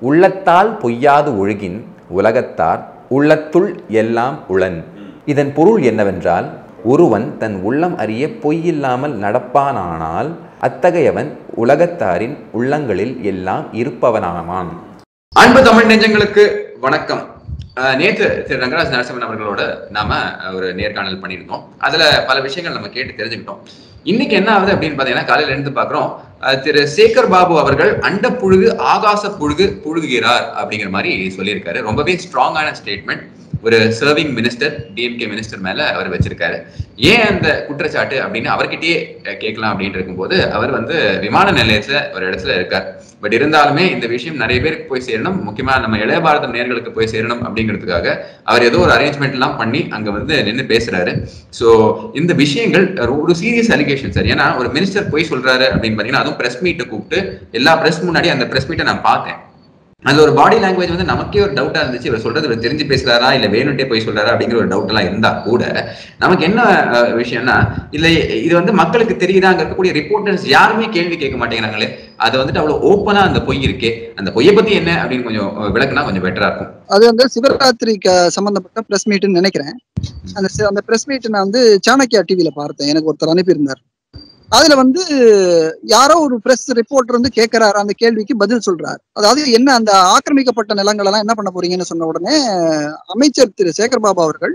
உள்ளத்தால் பொய்யாது ஒழுகின் உலகத்தார் உள்ளத்துள் எல்லாம் உளன் இதன் பொருள் என்னவென்றால் ஒருவன் தன் உள்ளம் அறிய பொய்யில்லாமல் நடப்பானானால் அத்தகையவன் உலகத்தாரின் உள்ளங்களில் எல்லாம் இருப்பவனாவான் அன்பு தமிழ் நெஞ்சங்களுக்கு வணக்கம் அஹ் நேத்து திரு ரங்கராஜ் நரசிம்மன் அவர்களோட நாம ஒரு நேர்காணல் பண்ணியிருந்தோம் அதுல பல விஷயங்கள் நம்ம கேட்டு தெரிஞ்சுக்கிட்டோம் இன்னைக்கு என்ன ஆகுது அப்படின்னு பாத்தீங்கன்னா காலையில இருந்து பாக்குறோம் அஹ் திரு சேகர் பாபு அவர்கள் அண்ட புழுகு ஆகாச புழுகு புழுகுகிறார் அப்படிங்கிற மாதிரி சொல்லியிருக்காரு ரொம்பவே ஸ்ட்ராங்கான ஸ்டேட்மெண்ட் ஒரு சர்விங் மினிஸ்டர் டிஎம்கே மினிஸ்டர் மேல அவர் வச்சிருக்காரு ஏன் அந்த குற்றச்சாட்டு அப்படின்னு அவர்கிட்டயே அஹ், கேட்கலாம் அப்படின்னு இருக்கும்போது அவர் வந்து விமான நிலையத்துல ஒரு இடத்துல இருக்கார் பட் இருந்தாலுமே இந்த விஷயம் நிறைய பேருக்கு போய் சேரணும் முக்கியமா நம்ம இளைய பாரதம் நேர்களுக்கு போய் சேரணும் அப்படிங்கிறதுக்காக அவர் ஏதோ ஒரு அரேஞ்ச்மெண்ட் எல்லாம் பண்ணி அங்க வந்து நின்று பேசுறாரு சோ இந்த விஷயங்கள் ஒரு சீரியஸ் அலிகேஷன் சார் ஏன்னா ஒரு மினிஸ்டர் போய் சொல்றாரு அப்படின்னு பாத்தீங்கன்னா அதுவும் பிரஸ் மீட்டை கூப்பிட்டு எல்லா பிரஸ் முன்னாடி அந்த பிரஸ் மீட்டை நான் பார்த்தேன் அது ஒரு பாடி லாங்குவேஜ் வந்து நமக்கே ஒரு டவுட்டா இருந்துச்சு இவர் சொல்றது இவர் தெரிஞ்சு பேசுறாரா இல்ல வேணும்ட்டே போய் சொல்றாரா அப்படிங்கிற ஒரு டவுட் எல்லாம் இருந்தா கூட நமக்கு என்ன அஹ், விஷயம்னா இல்ல இது வந்து மக்களுக்கு தெரியுதா அங்க இருக்கக்கூடிய ரிப்போர்ட்டர்ஸ் யாருமே கேள்வி கேட்க மாட்டேங்கிறாங்களே அது வந்துட்டு அவ்வளவு ஓப்பனா அந்த பொய் இருக்கே அந்த பொய்யை பத்தி என்ன அப்படின்னு கொஞ்சம் அஹ், விளக்குனா கொஞ்சம் பெட்டரா இருக்கும் அது வந்து சிவராத்திரிக்கு சம்பந்தப்பட்ட பிரஸ் மீட்னு நினைக்கிறேன் அந்த சி- அந்த பிரஸ் மீட் நான் வந்து சாணக்கியா டிவில பார்த்தேன் எனக்கு ஒருத்தர் அனுப்பியிருந்தார் அதுல வந்து யாரோ ஒரு பிரஸ் ரிப்போர்ட்டர் வந்து கேட்கிறாரு அந்த கேள்விக்கு பதில் சொல்றாரு அதாவது என்ன அந்த ஆக்கிரமிக்கப்பட்ட நிலங்கள் எல்லாம் என்ன பண்ண போறீங்கன்னு சொன்ன உடனே அமைச்சர் திரு சேகர் பாபு அவர்கள்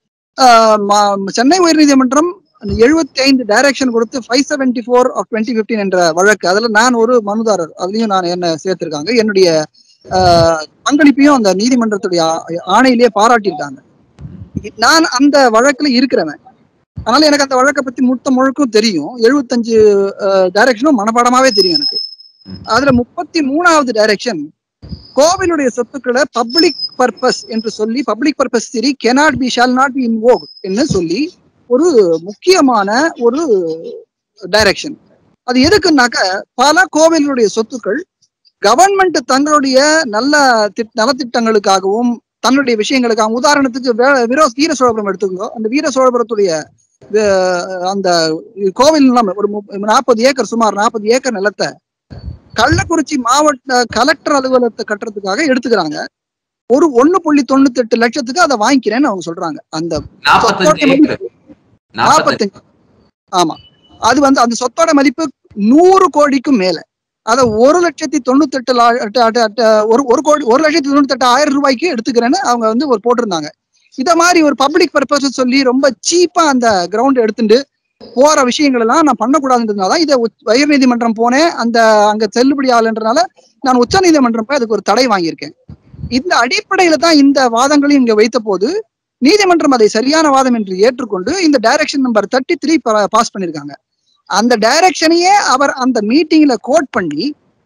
ஆஹ், மா- சென்னை உயர்நீதிமன்றம் எழுபத்தி ஐந்து டைரக்ஷன் கொடுத்து five seventy four of twenty fifteen என்ற வழக்கு அதுல நான் ஒரு மனுதாரர் அதுலயும் நான் என்ன சேர்த்திருக்காங்க என்னுடைய ஆஹ், பங்களிப்பையும் அந்த நீதிமன்றத்துடைய ஆ- ஆணையிலேயே பாராட்டியிருக்காங்க நான் அந்த வழக்குல இருக்கிறவன் அதனால எனக்கு அந்த வழக்கை பத்தி முத்த முழுக்கும் தெரியும் எழுபத்தஞ்சு டைரக்ஷனும் மனப்பாடமாவே தெரியும் எனக்கு அதுல முப்பத்தி மூணாவது டைரக்ஷன் கோவிலுடைய சொத்துக்களை பப்ளிக் பர்பஸ் என்று சொல்லி public purpose theory cannot be shall not be invoke என்று சொல்லி ஒரு முக்கியமான ஒரு டைரக்ஷன் அது எதுக்குன்னாக்க பல கோவிலுடைய சொத்துக்கள் கவர்மெண்ட் தங்களுடைய நல்ல திட் நலத்திட்டங்களுக்காகவும் தன்னுடைய விஷயங்களுக்காகவும் உதாரணத்துக்கு வே- வீர வீர சோழபுரம் எடுத்துக்கோ அந்த வீர சோழபுரத்துடைய வே- அந்த கோவில் நிலம் ஒரு நாற்பது ஏக்கர் சுமார் நாற்பது ஏக்கர் நிலத்தை கள்ளக்குறிச்சி மாவட்ட கலெக்டர் அலுவலகத்தை கட்டுறதுக்காக எடுத்துக்கிறாங்க ஒரு ஒண்ணு புள்ளி தொண்ணூத்தி எட்டு லட்சத்துக்கு அதை வாங்கிக்கிறேன்னு அவங்க சொல்றாங்க அந்த நாற்பத்தஞ்சு ஏக்கர் நாற்பத்தஞ்சு நாற்பத்தஞ்சு ஆமா அது வந்து அந்த சொத்தோட மதிப்பு நூறு கோடிக்கும் மேல அத ஒரு லட்சத்தி தொண்ணூத்தி எட்டு ஒரு ஒரு கோடி ஒரு லட்சத்தி தொண்ணூத்தி எட்டு ஆயிரம் ரூபாய்க்கு எடுத்துக்கிறேன்னு அவங்க வந்து ஒரு போட்டிருந்தாங்க இத மாதிரி ஒரு பப்ளிக் பர்பஸ் சொல்லி ரொம்ப சீப்பா அந்த கிரவுண்ட் எடுத்துட்டு போற விஷயங்கள் எல்லாம் நான் பண்ணக்கூடாதுன்றதுனால இதை உச்ச- உயர்நீதிமன்றம் போனேன் அந்த அங்க செல்லுபடி ஆகலைன்றனால நான் உச்ச நீதிமன்றம் போய் அதுக்கு ஒரு தடை வாங்கியிருக்கேன் இந்த அடிப்படையில தான் இந்த வாதங்களையும் இங்க வைத்த போது நீதிமன்றம் அதை சரியான வாதம் என்று ஏற்றுக்கொண்டு இந்த direction number thirty three pass பண்ணிருக்காங்க அந்த டைரக்ஷனையே அவர் அந்த மீட்டிங்ல கோட் பண்ணி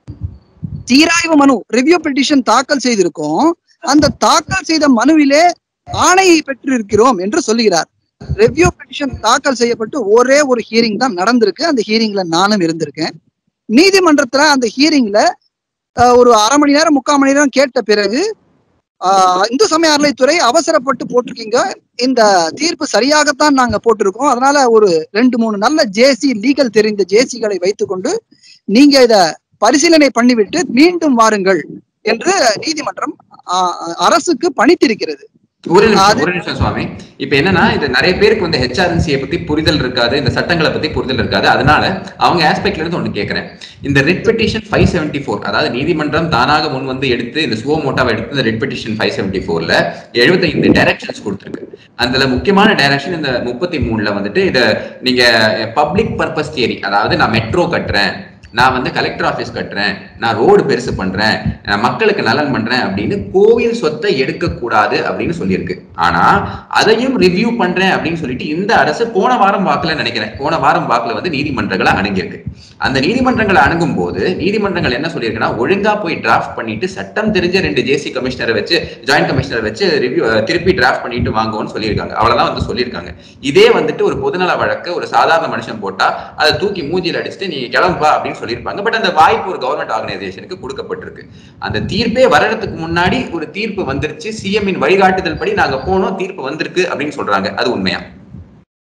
சீராய்வு மனு ரிவ்யூ பெட்டிஷன் தாக்கல் செய்திருக்கோம் அந்த தாக்கல் செய்த மனுவிலே ஆணையை பெற்றிருக்கிறோம் என்று சொல்லுகிறார் ரிவ்யூ பெட்டிஷன் தாக்கல் செய்யப்பட்டு ஒரே ஒரு ஹியரிங் தான் நடந்திருக்கு அந்த ஹியரிங்ல நானும் இருந்திருக்கேன் நீதிமன்றத்துல அந்த ஹியரிங்ல ஒரு அரை மணி நேரம் முக்கால் மணி நேரம் கேட்ட பிறகு ஆஹ், இந்து சமய அறநிலைத்துறை அவசரப்பட்டு போட்டிருக்கீங்க இந்த தீர்ப்பு சரியாகத்தான் நாங்க போட்டிருக்கோம் அதனால ஒரு ரெண்டு மூணு நல்ல ஜேசி லீகல் தெரிந்த ஜேசிகளை வைத்துக்கொண்டு நீங்க இத பரிசீலனை பண்ணிவிட்டு மீண்டும் வாருங்கள் என்று நீதிமன்றம் ஆஹ், அரசுக்கு பணித்திருக்கிறது ஒரு நிமிஷம் அது- ஒரு நிமிஷம் சுவாமி இப்ப என்னன்னா இது நிறைய பேருக்கு வந்து ஹெச்ஆர்என்சியை பத்தி புரிதல் இருக்காது இந்த சட்டங்களை பத்தி புரிதல் இருக்காது அதனால அவங்க ஆஸ்பெக்ட்ல இருந்து ஒண்ணு கேக்குறேன் இந்த writ petition five seventy four அதாவது நீதிமன்றம் தானாக முன் வந்து எடுத்து இந்த சுவோ மோட்டாவை எடுத்து இந்த ரிட் பெட்டிஷன் ஃபைவ் செவன்டி ஃபோர்ல எழுபத்தைந்து டைரக்ஷன்ஸ் கொடுத்துருக்கு அதுல முக்கியமான டைரக்ஷன் இந்த முப்பத்தி மூணுல வந்துட்டு இத நீங்க பப்ளிக் பர்பஸ் தியரி அதாவது நான் மெட்ரோ கட்டுறேன் நான் வந்து கலெக்டர் ஆபீஸ் கட்டுறேன் நான் ரோடு பெருசு பண்றேன் நான் மக்களுக்கு நலன் பண்றேன் அப்படின்னு கோவில் சொத்தை எடுக்க கூடாது அப்படின்னு சொல்லியிருக்கு ஆனா அதையும் ரிவ்யூ பண்றேன் அப்படின்னு சொல்லிட்டு இந்த அரசு போன வாரம் வாக்குல நினைக்கிறேன் போன வாரம் வாக்குல வந்து நீதிமன்றங்களை அணுகியிருக்கு அந்த நீதிமன்றங்களை அணுகும் போது நீதிமன்றங்கள் என்ன சொல்லியிருக்குன்னா ஒழுங்கா போய் டிராஃப்ட் பண்ணிட்டு சட்டம் தெரிஞ்ச ரெண்டு ஜேசி கமிஷனரை வச்சு ஜாயிண்ட் கமிஷனரை வச்சு ரிவ்யூ திருப்பி டிராஃப்ட் பண்ணிட்டு வாங்குவோம்னு சொல்லியிருக்காங்க அவ்வளவுதான் வந்து சொல்லியிருக்காங்க இதே வந்துட்டு ஒரு பொதுநல வழக்கு ஒரு சாதாரண மனுஷன் போட்டா அதை தூக்கி மூஞ்சில அடிச்சுட்டு நீங்க கிளம்பா அப்படின்னு சொல்லியிருப்பாங்க பட் அந்த வாய்ப்பு ஒரு கவர்மெண்ட் ஆர்கனைசேஷனுக்கு கொடுக்கப்பட்டிருக்கு அந்த தீர்ப்பே வர்றதுக்கு முன்னாடி ஒரு தீர்ப்பு வந்துருச்சு சிஎம்மின் வழிகாட்டுதல் படி நாங்க போனோம் தீர்ப்பு வந்திருக்கு அப்படின்னு சொல்றாங்க அது உண்மையா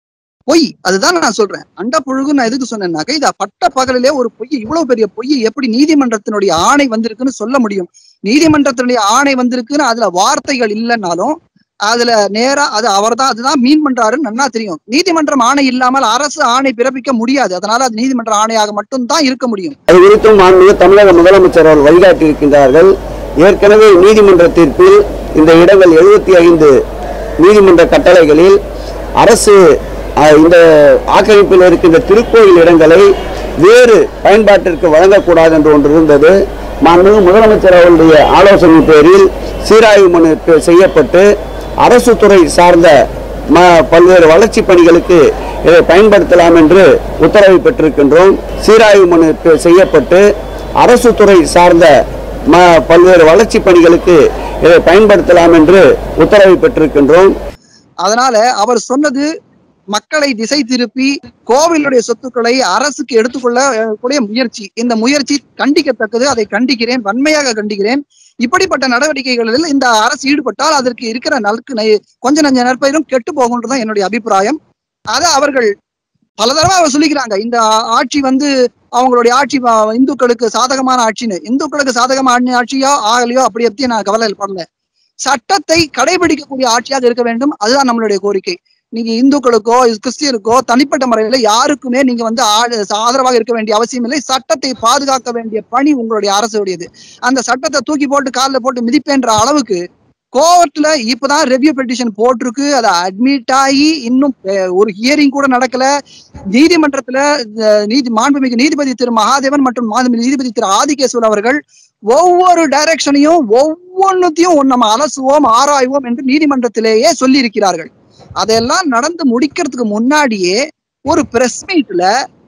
பொய் அதுதான் நான் சொல்றேன் அண்ட புழுகு நான் எதுக்கு சொன்னேன்னாக்க இத பட்ட பகலிலே ஒரு பொய் இவ்வளவு பெரிய பொய் எப்படி நீதிமன்றத்தினுடைய ஆணை வந்திருக்குன்னு சொல்ல முடியும் நீதிமன்றத்தினுடைய ஆணை வந்திருக்குன்னு அதுல வார்த்தைகள் இல்லைன்னாலும் அதுல நேரா அது அவர்தான் அதுதான் மீன் பண்றாருன்னு நன்னா தெரியும் நீதிமன்றம் ஆணை இல்லாமல் அரசு ஆணை பிறப்பிக்க முடியாது அதனால அது நீதிமன்ற ஆணையாக மட்டும்தான் இருக்க முடியும் அது குறித்தும் மாண்புமிகு தமிழக முதலமைச்சர் அவர்கள் வழிகாட்டியிருக்கின்றார்கள் ஏற்கனவே நீதிமன்ற தீர்ப்பில் இந்த இடங்கள் எழுபத்தி ஐந்து நீதிமன்ற கட்டளைகளில் அரசு அஹ், இந்த ஆக்கிரமிப்பில் இருக்கின்ற திருக்கோயில் இடங்களை வேறு பயன்பாட்டிற்கு வழங்கக்கூடாது என்று ஒன்று இருந்தது மாண்புமிகு முதலமைச்சர் அவர்களுடைய ஆலோசனை பேரில் சீராய்வு மனு பெ- செய்யப்பட்டு அரசு துறை சார்ந்த ம- பல்வேறு வளர்ச்சி பணிகளுக்கு இதை பயன்படுத்தலாம் என்று உத்தரவை பெற்றிருக்கின்றோம் சீராய்வு மனு பெ- செய்யப்பட்டு அரசு துறை சார்ந்த ம- பல்வேறு வளர்ச்சி பணிகளுக்கு இதை பயன்படுத்தலாம் என்று உத்தரவை பெற்றிருக்கின்றோம் அதனால அவர் சொன்னது மக்களை திசை திருப்பி கோவிலுடைய சொத்துக்களை அரசுக்கு எடுத்துக்கொள்ள அஹ், கூடிய முயற்சி இந்த முயற்சி கண்டிக்கத்தக்கது அதை கண்டிக்கிறேன் வன்மையாக கண்டிக்கிறேன் இப்படிப்பட்ட நடவடிக்கைகளில் இந்த அரசு ஈடுபட்டால் அதற்கு இருக்கிற நல்கு நை- கொஞ்ச நஞ்ச நற்பயிரும் கெட்டு போகுன்றதுதான் என்னுடைய அபிப்பிராயம் அதை அவர்கள் பல தடவை அவர் சொல்லிக்கிறாங்க இந்த ஆட்சி வந்து அவங்களுடைய ஆட்சி வ- இந்துக்களுக்கு சாதகமான ஆட்சின்னு இந்துக்களுக்கு சாதகமான ஆட்சியோ ஆகலையோ அப்படி பத்தி நான் கவலை படல சட்டத்தை கடைபிடிக்கக்கூடிய ஆட்சியாக இருக்க வேண்டும் அதுதான் நம்மளுடைய கோரிக்கை நீங்க இந்துக்களுக்கோ கிறிஸ்டியருக்கோ தனிப்பட்ட முறையில யாருக்குமே நீங்க வந்து ஆ- ஆதரவாக இருக்க வேண்டிய அவசியம் இல்லை சட்டத்தை பாதுகாக்க வேண்டிய பணி உங்களுடைய அரசுடையது அந்த சட்டத்தை தூக்கி போட்டு காலில் போட்டு மிதிப்பேன்ற அளவுக்கு கோர்ட்ல இப்பதான் ரெவ்யூ பெட்டிஷன் போட்டிருக்கு அதை அட்மிட் ஆகி இன்னும் அஹ், ஒரு ஹியரிங் கூட நடக்கல நீதிமன்றத்துல அஹ், நீதி மாண்புமிகு நீதிபதி திரு மகாதேவன் மற்றும் மாண்புமிகு நீதிபதி திரு ஆதிகேஸ்வர் அவர்கள் ஒவ்வொரு டைரக்ஷனையும் ஒவ்வொன்னுத்தையும் நம்ம அலசுவோம் ஆராய்வோம் என்று நீதிமன்றத்திலேயே சொல்லி இருக்கிறார்கள் அதெல்லாம் நடந்து முடிக்கிறதுக்கு முன்னாடியே ஒரு பிரஸ் மீட்ல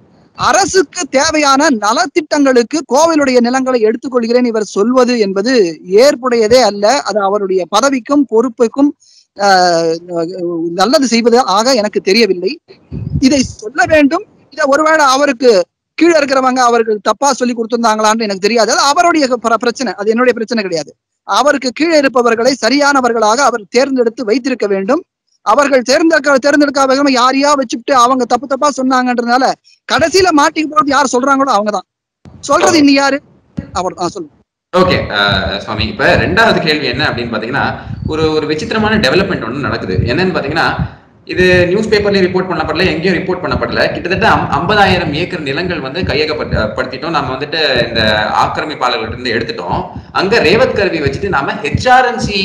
அரசுக்கு தேவையான நலத்திட்டங்களுக்கு கோவிலுடைய நிலங்களை எடுத்துக்கொள்கிறேன் இவர் சொல்வது என்பது ஏற்புடையதே அல்ல அது அவருடைய பதவிக்கும் பொறுப்புக்கும் ஆஹ், நல்லது செய்வது ஆக எனக்கு தெரியவில்லை இதை சொல்ல வேண்டும் இதை ஒருவேளை அவருக்கு கீழே இருக்கிறவங்க அவருக்கு தப்பா சொல்லி கொடுத்திருந்தாங்களான்னு எனக்கு தெரியாது அது அவருடைய பிர- பிரச்சனை அது என்னுடைய பிரச்சனை கிடையாது அவருக்கு கீழே இருப்பவர்களை சரியானவர்களாக அவர் தேர்ந்தெடுத்து வைத்திருக்க வேண்டும் அவர்கள் தேர்ந்தெடுக்க தேர்ந்தெடுக்காத யாரையா வச்சுட்டு அவங்க தப்பு தப்பா சொன்னாங்கன்றதுனால கடைசியில மாட்டிக்கு போறது யார் சொல்றாங்களோ அவங்கதான் சொல்றது இன்னி யாரு அவர் ஆ, சொல்லுங்க ஓகே சுவாமி இப்ப ரெண்டாவது கேள்வி என்ன அப்படின்னு பாத்தீங்கன்னா ஒரு ஒரு விசித்திரமான டெவலப்மெண்ட் ஒன்று நடக்குது என்னன்னு பாத்தீங்கன்னா இது நியூஸ் பேப்பர்லயும் ரிப்போர்ட் பண்ணப்படல எங்கேயும் ரிப்போர்ட் பண்ணப்படல கிட்டத்தட்ட அம்- ஐம்பதாயிரம் ஏக்கர் நிலங்கள் வந்து கையகப்படுத்திட்டோம் நம்ம வந்துட்டு இந்த ஆக்கிரமிப்பாளர்கள்ட்ட இருந்து எடுத்துட்டோம் அங்க ரேவத் கருவி வச்சுட்டு நாம ஹெச்ஆர்என்சி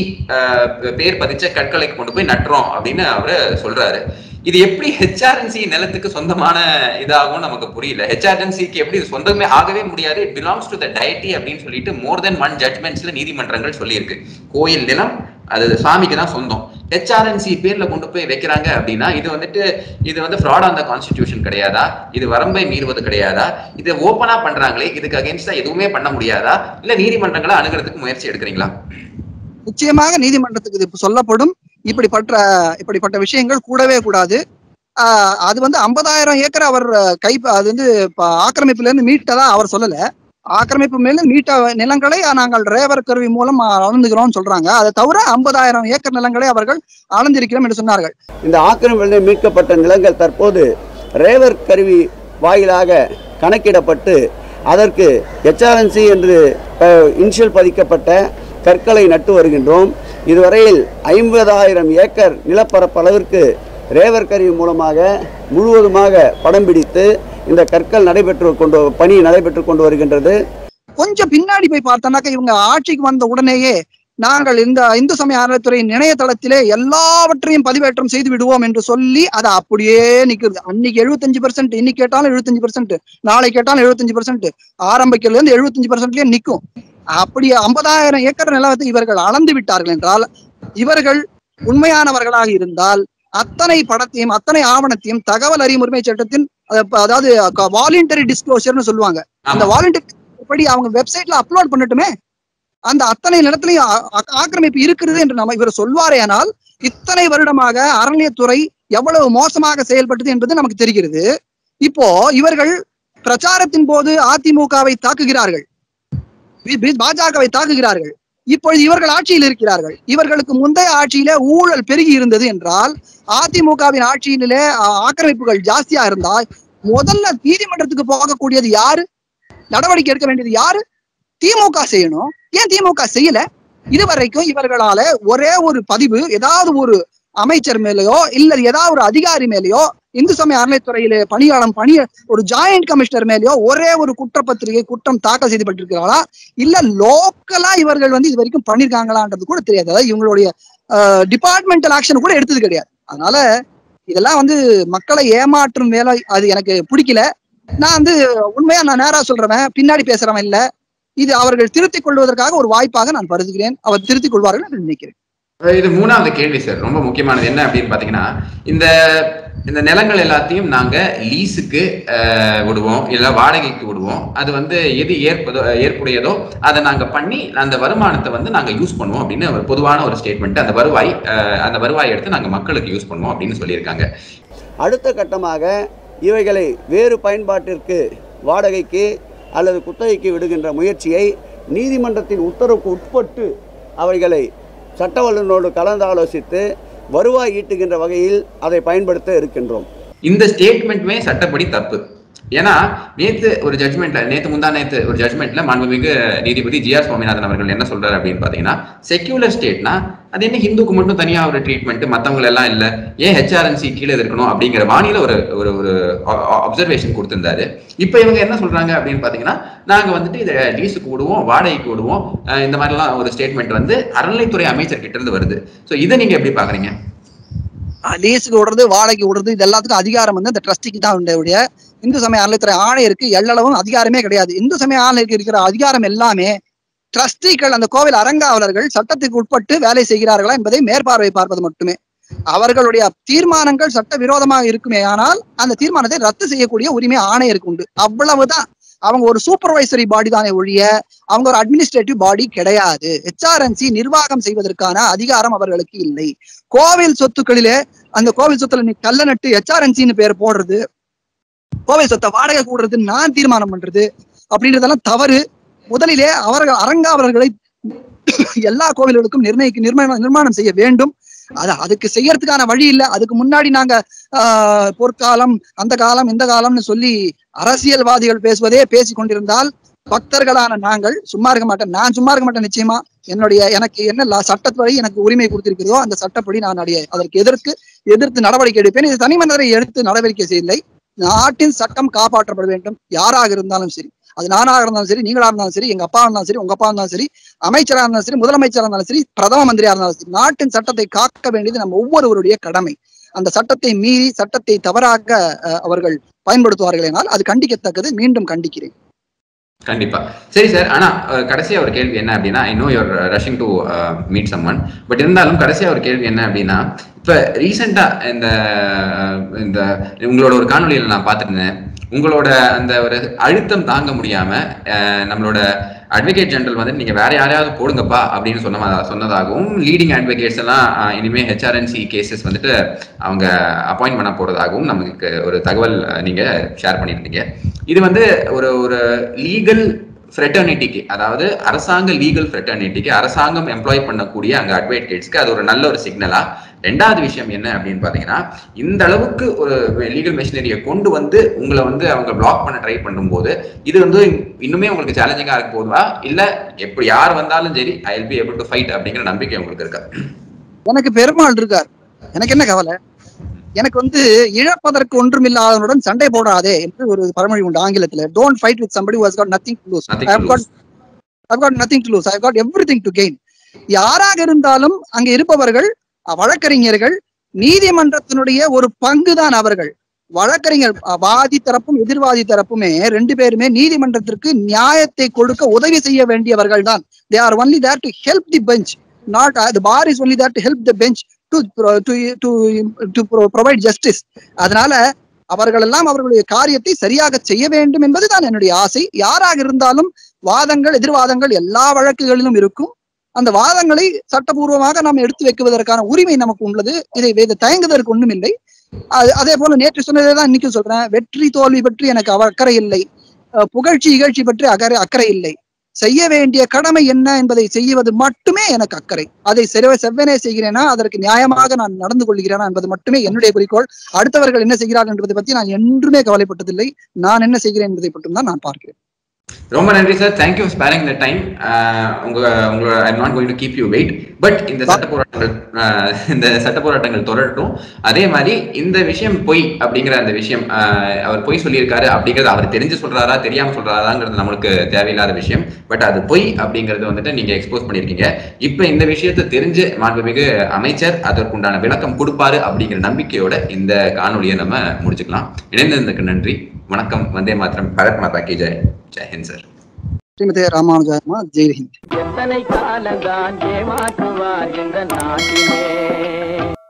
பேர் பதிச்ச கற்களை கொண்டு போய் நட்டுறோம் அப்படின்னு அவரு சொல்றாரு இது எப்படி ஹெச்ஆர்என்சி நிலத்துக்கு சொந்தமான இதாகும் நமக்கு புரியல ஹெச்ஆர்என்சிக்கு எப்படி இது சொந்தமே ஆகவே முடியாது it belongs to the deity அப்படின்னு சொல்லிட்டு மோர் தென் ஒன் ஜட்மெண்ட்ஸ்ல நீதிமன்றங்கள் சொல்லியிருக்கு கோயில் நிலம் அது சாமிக்கு தான் சொந்தம் ஹெச்ஆர்என்சி பேர்ல கொண்டு போய் வைக்கிறாங்க அப்படின்னா இது வந்துட்டு இது வந்து ஃப்ராட் ஆன் த கான்ஸ்டிடியூஷன் கிடையாதா இது வரம்பை மீறுவது கிடையாதா இது ஓப்பனா பண்றாங்களே இதுக்கு அகேன்ஸ்டா எதுவுமே பண்ண முடியாதா இல்ல நீதிமன்றங்களை அணுகிறதுக்கு முயற்சி எடுக்கிறீங்களா நிச்சயமாக நீதிமன்றத்துக்கு இது சொல்லப்படும் இப்படிப்பட்ட இப்படிப்பட்ட விஷயங்கள் கூடவே கூடாது ஆஹ் அது வந்து ஐம்பதாயிரம் ஏக்கர் அவர் கை அது வந்து இப்ப ஆக்கிரமிப்புல இருந்து மீட்டதா அவர் சொல்லல ஆக்கிரமிப்பு மேல மீட்ட நிலங்களை நாங்கள் ரேவர் கருவி மூலம் அளந்துகிறோம் சொல்றாங்க அதை தவிர ஐம்பதாயிரம் ஏக்கர் நிலங்களை அவர்கள் அளந்திருக்கிறோம் என்று சொன்னார்கள் இந்த ஆக்கிரமிப்பில் மீட்கப்பட்ட நிலங்கள் தற்போது ரேவர் கருவி வாயிலாக கணக்கிடப்பட்டு அதற்கு ஹெச்ஆர்என்சி என்று இனிஷியல் பதிக்கப்பட்ட கற்களை நட்டு வருகின்றோம் இதுவரையில் ஐம்பதாயிரம் ஏக்கர் நிலப்பரப்பளவிற்கு ரேவர் கருவி மூலமாக முழுவதுமாக படம் பிடித்து இந்த கற்கள் நடைபெற்று கொண்டு பணி நடைபெற்று கொண்டு வருகின்றது கொஞ்சம் பின்னாடி போய் பார்த்தோம்னாக்க இவங்க ஆட்சிக்கு வந்த உடனேயே நாங்கள் இந்த இந்து சமய அறநிலைத்துறையின் இணையதளத்திலே எல்லாவற்றையும் பதிவேற்றம் செய்து விடுவோம் என்று சொல்லி அது அப்படியே நிக்குது அன்னைக்கு எழுபத்தஞ்சு பெர்சென்ட் இன்னைக்கு கேட்டாலும் எழுபத்தஞ்சு பெர்சென்ட் நாளை கேட்டாலும் எழுபத்தஞ்சு பெர்சென்ட் ஆரம்பிக்கிறதுல இருந்து எழுபத்தஞ்சு பெர்சென்ட்லயே நிக்கும் அப்படி ஐம்பதாயிரம் ஏக்கர் நிலத்தை இவர்கள் அளந்து விட்டார்கள் என்றால் இவர்கள் உண்மையானவர்களாக இருந்தால் அத்தனை படத்தையும் அத்தனை ஆவணத்தையும் தகவல் அறியும் உரிமை சட்டத்தின் அத- அதாவது வாலண்டரி டிஸ்க்ளோஷர்னு சொல்லுவாங்க அந்த ஆமா. வாலண்டரி படி அவங்க வெப்சைட்ல அப்லோட் பண்ணட்டுமே அந்த அத்தனை நிலத்திலையும் ஆ- ஆ- ஆக்கிரமிப்பு இருக்கிறது என்று நம்ம இவர் சொல்வாரேயானால் இத்தனை வருடமாக அறநிலையத்துறை எவ்வளவு மோசமாக செயல்பட்டது என்பது நமக்கு தெரிகிறது இப்போ இவர்கள் பிரச்சாரத்தின் போது அதிமுகவை தாக்குகிறார்கள் பி- பி- பாஜகவை தாக்குகிறார்கள் இப்பொழுது இவர்கள் ஆட்சியில் இருக்கிறார்கள் இவர்களுக்கு முந்தைய ஆட்சியிலே ஊழல் பெருகி இருந்தது என்றால் அதிமுகவின் ஆட்சியிலே ஆ- ஆக்கிரமிப்புகள் ஜாஸ்தியா இருந்தால் முதல்ல நீதிமன்றத்துக்கு போகக்கூடியது யாரு நடவடிக்கை எடுக்க வேண்டியது யாரு திமுக செய்யணும் ஏன் திமுக செய்யல இதுவரைக்கும் இவர்களால ஒரே ஒரு பதிவு ஏதாவது ஒரு அமைச்சர் மேலேயோ இல்ல ஏதாவது ஒரு அதிகாரி மேலேயோ இந்து சமய அறநிலைத்துறையிலே பணியாளம் பணிய ஒரு ஜாயிண்ட் கமிஷனர் மேலேயோ ஒரே ஒரு குற்றப்பத்திரிகை குற்றம் தாக்கல் செய்யப்பட்டிருக்கிறார்களா இல்ல லோக்கலா இவர்கள் வந்து இது வரைக்கும் பண்ணிருக்காங்களான்றது கூட தெரியாது அதாவது இவங்களுடைய டிபார்ட்மெண்டல் ஆக்ஷன் கூட எடுத்தது கிடையாது அதனால இதெல்லாம் வந்து மக்களை ஏமாற்றும் வேலை அது எனக்கு பிடிக்கல நான் வந்து உண்மையா நான் நேரா சொல்றவன் பின்னாடி பேசுறவன் இல்ல இது அவர்கள் திருத்திக் கொள்வதற்காக ஒரு வாய்ப்பாக நான் கருதுகிறேன் அவர் திருத்திக் கொள்வார்கள் என்று நினைக்கிறேன் இது மூணாவது கேள்வி சார் ரொம்ப முக்கியமானது என்ன அப்படின்னு பாத்தீங்கன்னா இந்த இந்த நிலங்கள் எல்லாத்தையும் நாங்க லீஸுக்கு அஹ், விடுவோம் இல்ல வாடகைக்கு விடுவோம் அது வந்து எது ஏற்பதோ ஏற்புடையதோ அதை நாங்க பண்ணி அந்த வருமானத்தை வந்து நாங்க யூஸ் பண்ணுவோம் அப்படின்னு ஒரு பொதுவான ஒரு ஸ்டேட்மெண்ட் அந்த வருவாய் அஹ், அந்த வருவாய் எடுத்து நாங்க மக்களுக்கு யூஸ் பண்ணுவோம் அப்படின்னு சொல்லியிருக்காங்க அடுத்த கட்டமாக இவைகளை வேறு பயன்பாட்டிற்கு வாடகைக்கு அல்லது குத்தகைக்கு விடுகின்ற முயற்சியை நீதிமன்றத்தின் உத்தரவுக்கு உட்பட்டு அவைகளை சட்ட வல்லுநரோடு கலந்து ஆலோசித்து வருவாய் ஈட்டுகின்ற வகையில் அதை பயன்படுத்த இருக்கின்றோம் இந்த ஸ்டேட்மெண்ட்டுமே சட்டப்படி தப்பு ஏன்னா நேத்து ஒரு ஜட்மெண்ட்ல நேத்து முந்தா நேத்து ஒரு ஜட்மெண்ட்ல மாண்புமிகு நீதிபதி ஜி ஆர் சுவாமிநாதன் அவர்கள் என்ன சொல்றாரு அப்படின்னு பாத்தீங்கன்னா செக்யூலர் ஸ்டேட்னா அது என்ன ஹிந்துக்கு மட்டும் தனியா ஒரு ட்ரீட்மெண்ட் மத்தவங்க எல்லாம் இல்ல ஏன் ஹெச்ஆர்என்சி கீழே இருக்கணும் அப்படிங்கிற வானில ஒரு ஒரு ஒரு அப்சர்வேஷன் கொடுத்திருந்தாரு இப்போ இவங்க என்ன சொல்றாங்க அப்படின்னு பாத்தீங்கன்னா நாங்க வந்துட்டு இதை லீஸுக்கு விடுவோம் வாடகைக்கு விடுவோம் அஹ் இந்த மாதிரிலாம் ஒரு ஸ்டேட்மெண்ட் வந்து அறநிலைத்துறை அமைச்சர் கிட்ட இருந்து வருது சோ இதை நீங்க எப்படி பாக்குறீங்க லீஸுக்கு விடுறது வாடகைக்கு விடுறது இது எல்லாத்துக்கும் அதிகாரம் வந்து அந்த ட்ரஸ்டிக்கு தான் உண்டு ஒழிய இந்து சமய அறநிலைத்துறை ஆணையருக்கு எல்லளவும் அதிகாரமே கிடையாது இந்து சமய ஆணையருக்கு இருக்கிற அதிகாரம் எல்லாமே ட்ரஸ்டிகள் அந்த கோவில் அறங்காவலர்கள் சட்டத்துக்கு உட்பட்டு வேலை செய்கிறார்களா என்பதை மேற்பார்வை பார்ப்பது மட்டுமே அவர்களுடைய தீர்மானங்கள் சட்ட விரோதமாக இருக்குமே ஆனால் அந்த தீர்மானத்தை ரத்து செய்யக்கூடிய உரிமை ஆணையருக்கு உண்டு அவ்வளவுதான் அவங்க ஒரு சூப்பர்வைசரி பாடி தானே ஒழிய அவங்க ஒரு அட்மினிஸ்ட்ரேட்டிவ் பாடி கிடையாது ஹெச்ஆர்என்சி நிர்வாகம் செய்வதற்கான அதிகாரம் அவர்களுக்கு இல்லை கோவில் சொத்துக்களிலே அந்த கோவில் சொத்துல நீ கல்ல நட்டு ஹெச்ஆர்என்சின்னு பேர் போடுறது கோவில் சொத்தை வாடகை கூடுறது நான் தீர்மானம் பண்றது அப்படின்றதெல்லாம் தவறு முதலிலே அவர்கள் அரங்காவலர்களை எல்லா கோவில்களுக்கும் நிர்ணயிக்க நிர்மாணம் நிர்மாணம் செய்ய வேண்டும் அது அதுக்கு செய்யறதுக்கான வழி இல்லை அதுக்கு முன்னாடி நாங்க ஆஹ், பொற்காலம் அந்த காலம் இந்த காலம்னு சொல்லி அரசியல்வாதிகள் பேசுவதே பேசிக் கொண்டிருந்தால் பக்தர்களான நாங்கள் சும்மா இருக்க மாட்டேன் நான் சும்மா இருக்க மாட்டேன் நிச்சயமா என்னுடைய எனக்கு என்ன லா- சட்டப்படி எனக்கு உரிமை கொடுத்திருக்கிறதோ அந்த சட்டப்படி நான் அடைய அதற்கு எதிர்த்து எதிர்த்து நடவடிக்கை எடுப்பேன் இது தனிமனிதரை எடுத்து நடவடிக்கை செய்யவில்லை நாட்டின் சட்டம் காப்பாற்றப்பட வேண்டும் யாராக இருந்தாலும் சரி அது நானாக இருந்தாலும் சரி நீங்களா இருந்தாலும் சரி எங்க அப்பா இருந்தாலும் சரி உங்க அப்பா இருந்தாலும் சரி அமைச்சரா இருந்தாலும் சரி முதலமைச்சரா இருந்தாலும் சரி பிரதம மந்திரியா இருந்தாலும் சரி நாட்டின் சட்டத்தை காக்க வேண்டியது நம்ம ஒவ்வொருவருடைய கடமை அந்த சட்டத்தை மீறி சட்டத்தை தவறாக அஹ், அவர்கள் பயன்படுத்துவார்கள் என்றால் அது கண்டிக்கத்தக்கது மீண்டும் கண்டிக்கிறேன் கண்டிப்பா சரி சார் ஆனா அஹ், கடைசியா ஒரு கேள்வி என்ன அப்படின்னா I know your rushing to meet someone but இருந்தாலும் கடைசியா ஒரு கேள்வி என்ன அப்படின்னா இப்ப ரீசெண்டா இந்த அஹ், இந்த உங்களோட ஒரு காணொலியில நான் பார்த்திருந்தேன் உங்களோட அந்த ஒரு அழுத்தம் தாங்க முடியாம அஹ், நம்மளோட அட்வொகேட் ஜெனரல் வந்து நீங்க வேற யாரையாவது போடுங்கப்பா அப்படின்னு சொன்ன சொன்னதாகவும் லீடிங் அட்வொகேட்ஸ் எல்லாம் அஹ், இனிமே ஹெச்ஆர்என்சி கேசஸ் வந்துட்டு அவங்க அப்பாயிண்ட் பண்ண போறதாகவும் நமக்கு ஒரு தகவல் அஹ், நீங்க ஷேர் பண்ணியிருந்தீங்க இது வந்து ஒரு ஒரு லீகல் ஃப்ரெட்டர்னிட்டிக்கு அதாவது அரசாங்க லீகல் ஃப்ரெட்டர்னிட்டிக்கு அரசாங்கம் எம்ப்ளாய் பண்ணக்கூடிய அங்க அட்வொகேட்ஸ்க்கு அது ஒரு நல்ல ஒரு சிக்னலா ரெண்டாவது விஷயம் என்ன அப்படின்னு பாத்தீங்கன்னா இந்த அளவுக்கு ஒரு லீகல் மெஷினரியை கொண்டு வந்து உங்களை வந்து அவங்க பிளாக் பண்ண ட்ரை பண்ணும்போது இது வந்து இன்னுமே உங்களுக்கு சேலஞ்சிங்கா இருக்க போதுவா இல்ல எப்படி யார் வந்தாலும் சரி I will be able to fight அப்படிங்கிற நம்பிக்கை உங்களுக்கு இருக்கா எனக்கு பெருமாள் இருக்கார் எனக்கு என்ன கவலை எனக்கு வந்து இழப்பதற்கு ஒன்றுமில்லாதவனுடன் சண்டை போடாதே என்று ஒரு பழமொழி உண்டு ஆங்கிலத்துல don't fight with somebody who has got nothing to lose Nothing i to have got i've got nothing to lose i've got everything to gain யாராக இருந்தாலும் அங்க இருப்பவர்கள் அஹ், வழக்கறிஞர்கள் நீதிமன்றத்தினுடைய ஒரு பங்குதான் அவர்கள் வழக்கறிஞர் அஹ், வாதி தரப்பும் எதிர்வாதி தரப்புமே ரெண்டு பேருமே நீதிமன்றத்திற்கு நியாயத்தை கொடுக்க உதவி செய்ய வேண்டியவர்கள் தான் they are only there to help the bench not the bar is only there to help the bench to to to provide justice அதனால அவர்கள் எல்லாம் அவர்களுடைய காரியத்தை சரியாக செய்ய வேண்டும் என்பதுதான் என்னுடைய ஆசை யாராக இருந்தாலும் வாதங்கள் எதிர்வாதங்கள் எல்லா வழக்குகளிலும் இருக்கும் அந்த வாதங்களை சட்டபூர்வமாக நாம் எடுத்து வைக்குவதற்கான உரிமை நமக்கு உள்ளது இதை இதை தயங்குவதற்கு ஒண்ணும் இல்லை அது அதே போல நேற்று சொன்னதை தான் இன்னைக்கு சொல்றேன் வெற்றி தோல்வி பற்றி எனக்கு அவ- அக்கறை இல்லை அஹ் புகழ்ச்சி இகழ்ச்சி பற்றி அக்கறை அக்கறை இல்லை செய்ய வேண்டிய கடமை என்ன என்பதை செய்வது மட்டுமே எனக்கு அக்கறை அதை செலவு செவ்வனே செய்கிறேனா அதற்கு நியாயமாக நான் நடந்து கொள்கிறேனா என்பது மட்டுமே என்னுடைய குறிக்கோள் அடுத்தவர்கள் என்ன செய்கிறார்கள் என்பதை பற்றி நான் என்றுமே கவலைப்பட்டதில்லை நான் என்ன செய்கிறேன் என்பதை மட்டும்தான் நான் பார்க்கிறேன் ரொம்ப நன்றி sir thank you sparing the time உங்க உங்களோட I not going to keep you wait but இந்த சட்ட போராட்டங்கள் ஆஹ், இந்த சட்ட போராட்டங்கள் தொடரட்டும் அதே மாதிரி இந்த விஷயம் பொய் அப்படிங்கிற அந்த விஷயம் ஆஹ், அவர் பொய் சொல்லியிருக்காரு அப்படிங்கிறது அவர் தெரிஞ்சு சொல்றாரா தெரியாம சொல்றாராங்கிறது நம்மளுக்கு தேவையில்லாத விஷயம் பட் அது பொய் அப்படிங்கறது வந்துட்டு நீங்க எக்ஸ்போஸ் பண்ணியிருக்கீங்க இப்ப இந்த விஷயத்தை தெரிஞ்சு மாண்புமிகு அமைச்சர் அதற்குண்டான விளக்கம் கொடுப்பாரு அப்படிங்கிற நம்பிக்கையோட இந்த காணொலியை நம்ம முடிச்சுக்கலாம் இணைந்ததுக்கு நன்றி வணக்கம் வந்தே மாத்திரம் பரத் மாதா கி ஜெய் ஜெய் ஹிந்த் சார் ஸ்ரீமதே ராமானுஜாயமா ஜெய்ஹிந்த் எத்தனை காலந்தான் ஏமாற்றுவார் இந்த நாட்டிலே